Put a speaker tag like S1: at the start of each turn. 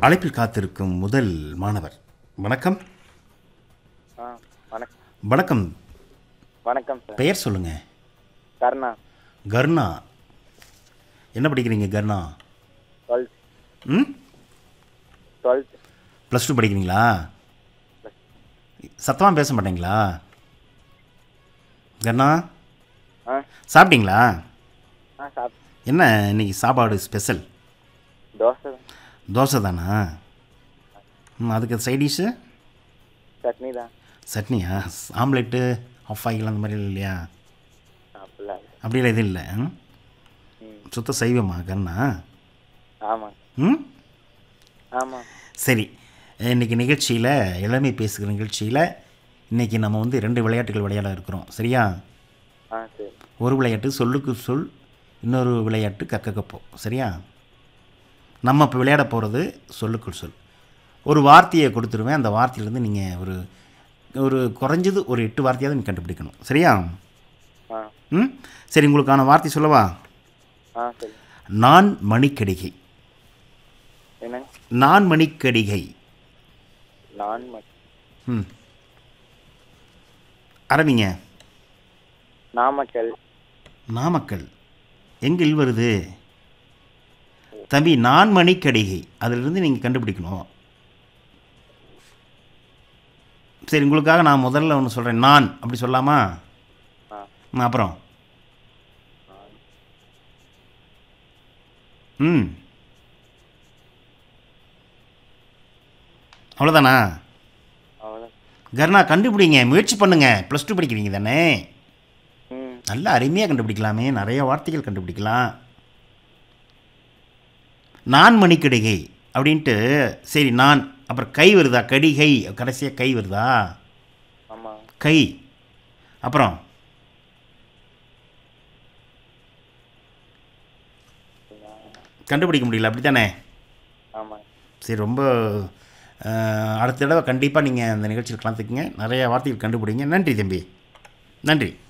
S1: அழைப்பில் காத்திருக்கும் முதல் மாணவர் வணக்கம்
S2: ஆ வணக்கம்
S1: வணக்கம்
S2: வணக்கம் சார்
S1: பெயர் சொல்லுங்கள்
S2: கருணா
S1: கர்ணா என்ன படிக்கிறீங்க கர்ணா
S2: டுவெல்த்
S1: ம்
S2: டுவெல்த்
S1: ப்ளஸ் டூ படிக்கிறீங்களா சத்தமாக பேச மாட்டீங்களா கர்ணா
S2: ஆ
S1: சாப்பிட்டீங்களா
S2: ஆ சாப்
S1: என்ன இன்னைக்கு சாப்பாடு ஸ்பெஷல்
S2: தோசை தான்.
S1: தோசை தானா ம் அதுக்கு சைட் டிஷ்ஷு
S2: சட்னி தான்
S1: சட்னியா ஆம்லெட்டு ஆஃப் ஆயில் அந்த மாதிரி இல்லையா
S2: அப்படிலாம் இல்லை.
S1: அப்படிலாம் எதுவும் இல்லை ம்?
S2: ம்
S1: சுத்த சைவமா கண்ணா
S2: ஆமாம்
S1: ம்
S2: ஆமாம்
S1: சரி இன்றைக்கி நிகழ்ச்சியில் இளமை பேசுகிற நிகழ்ச்சியில் இன்றைக்கி நம்ம வந்து ரெண்டு விளையாட்டுகள் விளையாட இருக்கிறோம் சரியா
S2: ஆ சரி
S1: ஒரு விளையாட்டு சொல்லுக்கு சொல் இன்னொரு விளையாட்டு கக்க கப்போ சரியா நம்ம இப்போ விளையாட போகிறது சொல்லுக்குள் சொல் ஒரு வார்த்தையை கொடுத்துருவேன் அந்த வார்த்தையிலேருந்து நீங்கள் ஒரு ஒரு குறைஞ்சது ஒரு எட்டு வார்த்தையாவது நீங்கள் கண்டுபிடிக்கணும் சரியா
S2: ஆ
S1: ம் சரி உங்களுக்கான வார்த்தை சொல்லவா
S2: ஆ சரி
S1: நான் மணிக்கடிகை
S2: என்னங்க
S1: நான் மணிக்கடிகை
S2: நான் மட்டும்
S1: ம் ஆரம்பிங்க
S2: நாமக்கல்
S1: நாமக்கல் எங்கில் வருது தம்பி நான் மணிக்கடிகை அதிலிருந்து நீங்கள் கண்டுபிடிக்கணும் சரி உங்களுக்காக நான் முதல்ல ஒன்று சொல்கிறேன் நான் அப்படி சொல்லாமா
S2: ஆ
S1: ம், அப்புறம் ம் அவ்வளோதானா
S2: அவ்வளோ
S1: கர்ணா கண்டுபிடிங்க முயற்சி பண்ணுங்க ப்ளஸ் டூ படிக்கிறீங்க தானே
S2: ம்
S1: நல்லா அருமையாக கண்டுபிடிக்கலாமே நிறைய வார்த்தைகள் கண்டுபிடிக்கலாம் நான் மணிக்கடிகை அப்படின்ட்டு சரி நான் அப்புறம் கை வருதா கடிகை கடைசியாக கை வருதா
S2: ஆமாம்
S1: கை அப்புறம் கண்டுபிடிக்க முடியல அப்படி தானே
S2: ஆமாம்
S1: சரி ரொம்ப அஹ், அடுத்த தடவை கண்டிப்பாக நீங்கள் அந்த நிகழ்ச்சியில் கலந்துக்குங்க நிறைய வார்த்தைகள் கண்டுபிடிங்க நன்றி தம்பி நன்றி